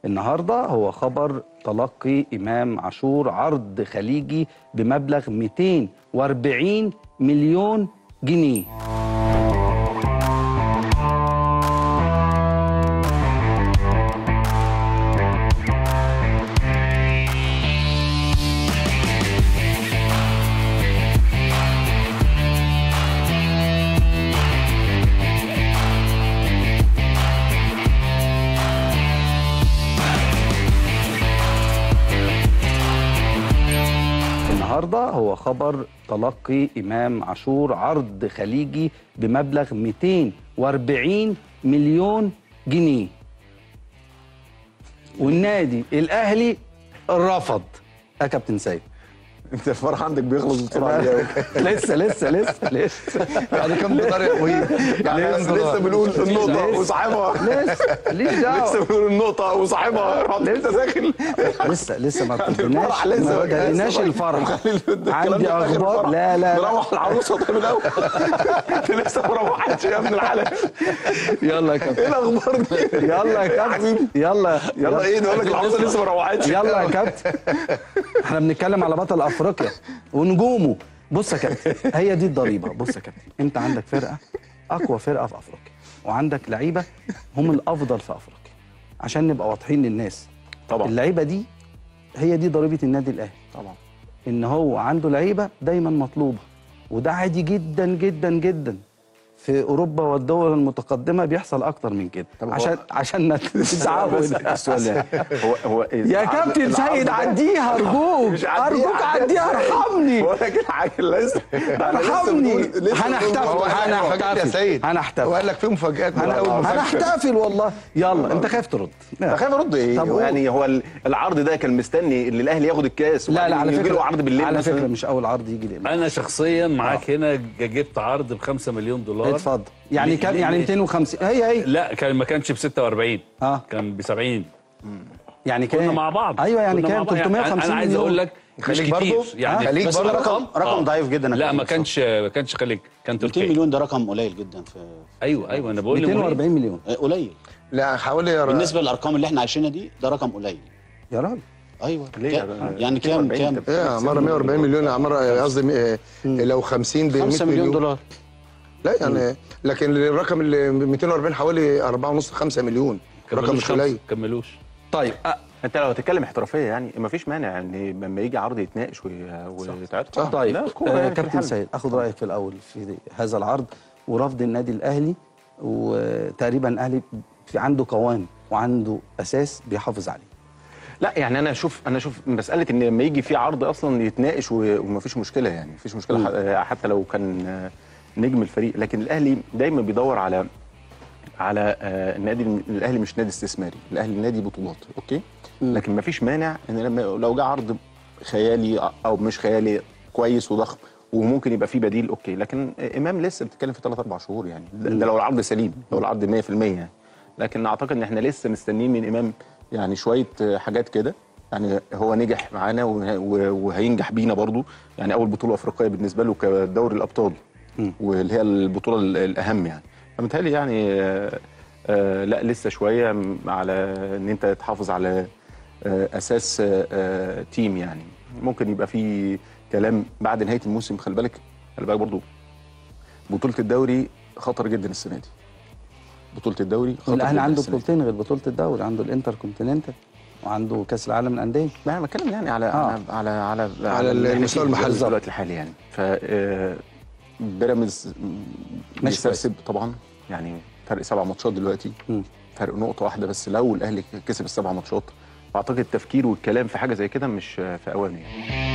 النهارده هو خبر تلقي امام عاشور عرض خليجي بمبلغ 240 مليون جنيه النهارده هو خبر تلقي امام عاشور عرض خليجي بمبلغ 240 مليون جنيه والنادي الاهلي رفض يا كابتن سيد انت الفرح عندك بيخلص بسرعه دي قوي لسه لسه لسه لسه يعني كم دولار يا ابوي يعني لسه لسه بنقول النقطه لسه. وصاحبها لسه ماليش لسه دعوه بنقول النقطه وصاحبها رحت انت داخل لسه لسه ما يعني ابتديناش الفرح لسه ما ما جاش. بدأناش الفرح خلي الكلام عندي ده في آخر اخبار الفرح. لا لا لا نروح العروسه طيب الاول انت لسه ما روحتش يا ابن الحلال يلا يا كابتن ايه الاخبار دي يلا يا كابتن يلا يلا ايه نقول لك العروسه لسه ما روحتش يلا يا كابتن احنا بنتكلم على بطل افريقيا ونجومه بص يا كابتن هي دي الضريبه بص يا كابتن انت عندك فرقه اقوى فرقه في افريقيا وعندك لعيبه هم الافضل في افريقيا عشان نبقى واضحين للناس طبعا اللعيبه دي هي دي ضريبه النادي الاهلي طبعا ان هو عنده لعيبه دايما مطلوبه وده عادي جدا جدا جدا في اوروبا والدول المتقدمه بيحصل اكتر من كده طب هو- عشان عشان نتعود بس السؤال ده هو هو يا كابتن سيد عديها ارجوك مش عديها، ارجوك عديها ارحمني ولا كده حاجه لسه أنا لسه ارحمني بنقول- لسه هنحتفل بنقول- مفاجأة يا هنحتفل سيد هنحتفل وقال لك في مفاجآت من أول مفاجأة. هنحتفل والله يلا انت خايف ترد انا خايف ارد ايه طب قول. يعني هو ال- العرض ده كان مستني ان الاهلي ياخد الكاس لا لا وبعدين على يجي فكره له عرض بالليل على مثلاً. فكره مش اول عرض يجي لي انا شخصيا معاك هنا جبت عرض ب 5 مليون دولار اتفضل يعني ليه- كام ليه- يعني ليه؟ 250 هي هي لا كان ما كانش ب 46 اه كان ب 70 يعني كام كنا مع بعض ايوه يعني كنا كام مع بعض. 350 انا عايز مليون. اقول لك مش خليج كتير برضه؟ يعني خليج بس برضه ده رقم رقم رقم ضعيف جدا يا لا كابتن ما مصطفى. كانش ما كانش خليج كان 200 تركيا مليون ده رقم قليل جدا في ايوه ايوه انا بقول 240 مليون آه، قليل لا حوالي بالنسبه للارقام اللي احنا عايشينها دي ده رقم قليل يا راجل ايوه ليه؟ كام- يعني كام 240 كام طب. ايه يا عماره 140 مليون يا عماره قصدي آه، لو 50 ب 100 5 مليون دولار لا يعني لكن الرقم اللي 240 حوالي 4.5 5 مليون رقم مش قليل كملوش طيب أ- انت لو هتتكلم احترافيه يعني ما فيش مانع ان لما يجي عرض يتناقش وي- ويتعرض صح. طيب لا الكورة آه يعني في كابتن الحل. سيد اخد رايك في الاول في هذا العرض ورفض النادي الاهلي وتقريبا الاهلي في عنده قوام وعنده اساس بيحافظ عليه لا يعني انا اشوف انا اشوف مساله ان لما يجي في عرض اصلا يتناقش و- ومفيش مشكله يعني مفيش مشكله ح- حتى لو كان آه، نجم الفريق لكن الاهلي دايما بيدور على على آه، النادي الاهلي مش نادي استثماري الاهلي نادي بطولات اوكي لكن مفيش مانع ان لما لو جه عرض خيالي او مش خيالي كويس وضخم وممكن يبقى فيه بديل اوكي لكن امام لسه بتتكلم في 3 4 شهور يعني ده, ده لو العرض سليم لو العرض 100% يعني لكن اعتقد ان احنا لسه مستنيين من امام يعني شويه آه، حاجات كده يعني هو نجح معانا وه- وه- وهينجح بينا برضو يعني اول بطوله افريقيه بالنسبه له كدوري الابطال واللي هي البطوله ال- الاهم يعني فمتهيألي يعني آه، آه، لا لسه شويه م- على ان انت تحافظ على آه، اساس آه، آه، تيم يعني ممكن يبقى في كلام بعد نهايه الموسم خلي بالك خلي بالك برضو بطوله الدوري خطر جدا السنه دي بطوله الدوري خطر الاهلي جداً عنده السنة دي. بطولتين غير بطوله الدوري عنده الانتر كونتيننتال وعنده كاس العالم للانديه ما انا بتكلم يعني على آه. على على على على اللي إحنا المستوى فيه المحلي. في الوقت الحالي يعني ف آه، بيراميدز بيسرسب طبعا يعني فرق سبع ماتشات دلوقتي مم. فرق نقطه واحده بس لو الاهلي كسب السبع ماتشات فاعتقد التفكير والكلام في حاجه زي كده مش آه، في اوانه يعني